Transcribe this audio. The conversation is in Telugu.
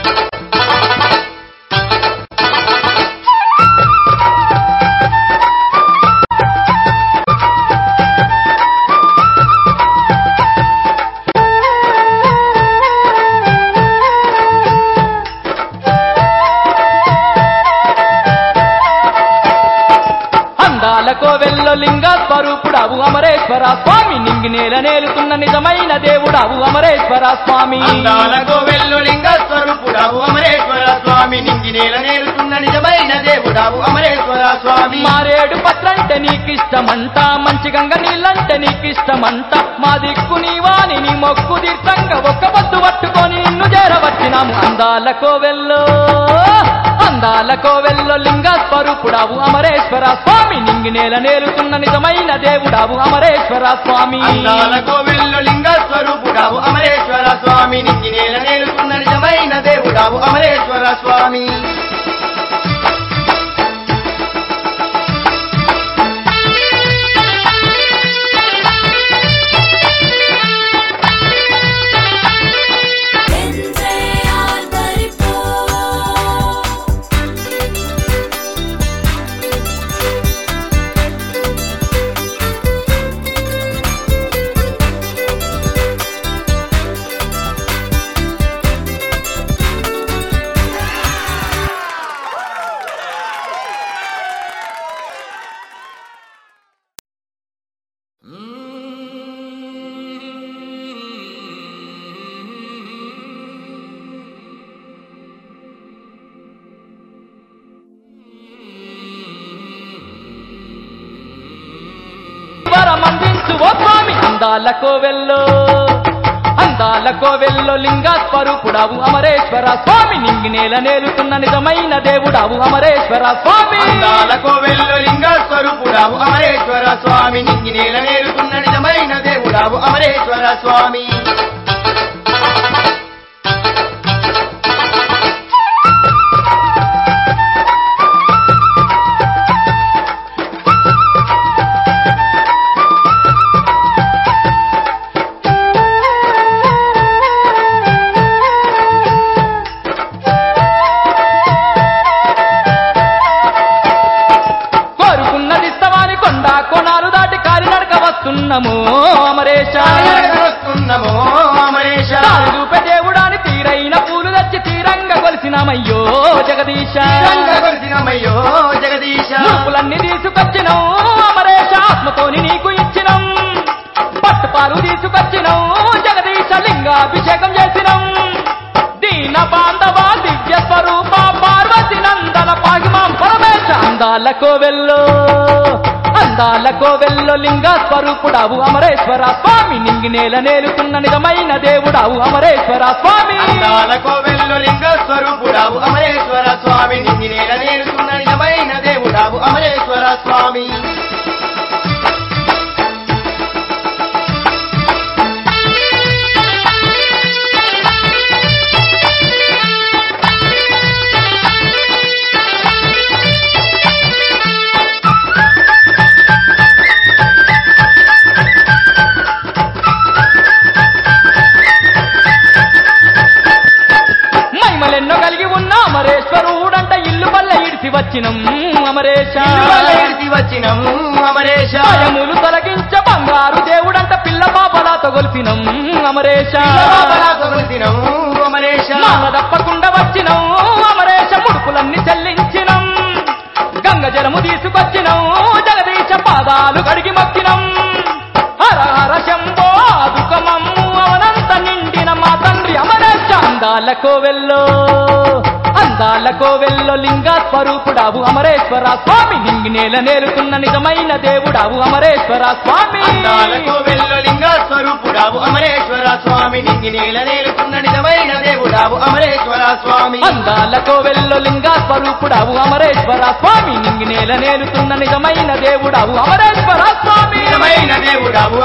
అందాలకో వెల్లో లింగ స్వరూపుడవు అమరేశ్వర స్వామి నింగి నేల నేలుతున్న నిజమైన దేవుడవు అమరేశ్వర స్వామి అందాలకు వెల్లు లింగ స్వరూపుడావు అమరేశ్వర స్వామి నింగి నేల నేలుతున్న నిజమైన దేవుడావు అమరేశ్వర స్వామి మారేడు పత్రంటే నీకిష్టమంట మంచి గంగ నీళ్ళంటే నీకిష్టమంట మా దిక్కు నీవాని నీ మొక్కు తీర్థంగా ఒక్క పొద్దు పట్టుకొని నిన్ను చేరవచ్చినాము అందాల కోవెల్లో అందాల కోవెల్లో లింగ స్వరూపుడావు అమరేశ్వర స్వామి నింగి నేల నేలుతున్న నిజమైన దేవుడావు అమరేశ్వర స్వామి అందాలకు వెల్లు లింగ స్వరూపుడావు అమరేశ్వర స్వామి నింగి నేల నేలుతున్న నిజమైన దేవుడావు అమరేశ్వర స్వామి Entre Alvarito వరమందించు ఓ స్వామి అందాల కోవెల్లో అందాల కోవెల్లో లింగ స్వరూపుడావు అమరేశ్వర స్వామి నింగి నేల నేలుతున్న నిజమైన దేవుడావు అమరేశ్వర స్వామి అందాలకు వెల్లు లింగ స్వరూపుడావు అమరేశ్వర స్వామి నింగి నేల నేలుతున్న నిజమైన దేవుడావు అమరేశ్వర స్వామి కోరుకున్నది ఇస్తవాని కొండ కొనాలు దాటి కాలినడక వస్తున్నాము అమరేశ వస్తున్నామో అమరేశ దారి చూపే దేవుడాని తీరైన పూలు తెచ్చి తీరంగా కొలిసినామయ్యో జగదీశ రంగగొలిసినమయ్యో జగదీశ ముడుపులన్నీ తీసుకొచ్చినం అమరేశ ఆత్మతోని నీకు ఇచ్చినం పట్టుపాలు తీసుకొచ్చినం జగదీశ లింగాభిషేకం చేసినం దీన బాంధవ దివ్య స్వరూప పార్వతి నందన పాగిమాం పరమేశ అందాల కోవెల్లో అందాల కోవెల్లో లింగ స్వరూపుడావు అమరేశ్వర స్వామి నింగి నేల నేలుతున్న నిజమైన దేవుడావు అమరేశ్వర స్వామి అందాలకు వెల్లు లింగ స్వరూపుడావు అమరేశ్వర స్వామి నింగి నేల నేలుతున్న నిజమైన దేవుడావు అమరేశ్వర స్వామి మహిమలెన్నో కలిగి ఉన్న అమరేశ్వరుడంట ఇల్లు వల్ల ఇడిసి వచ్చినం అమరేశ ఇవాళ ఎడిసి వచ్చినము అమరేశ భయములు తొలగించ బంగారు దేవుడంట పిల్ల పాపలాతో గొలిపినం అమరేశ పిల్లబాబలా తగులుతినము అమరేశ మాల తప్పకుండా వచ్చినం అమరేశ ముడుపులన్నీ చెల్లించినం గంగ జలము తీసుకొచ్చినం జగదీశ పాదాలు కడిగి మొక్కినం హర హర శంభో దుఃఖమమ్ము అవనంత నిండిన మా తండ్రి అమరేశ అందాల కోవెల్లో అందాల కోవెల్లో లింగ స్వరూపుడావు అమరేశ్వర స్వామి నింగి నేల నేలుతున్న నిజమైన దేవుడావు అమరేశ్వర స్వామి అందాలకు వెల్లు లింగ స్వరూపుడావు అమరేశ్వర స్వామి నింగి నేల నేలుతున్న నిజమైన దేవుడావు అమరేశ్వర స్వామి అందాల కోవెల్లో లింగ స్వరూపుడావు అమరేశ్వర స్వామి నింగి నేల నేలుతున్న నిజమైన దేవుడావు అమరేశ్వర స్వామి నిజమైన దేవుడావు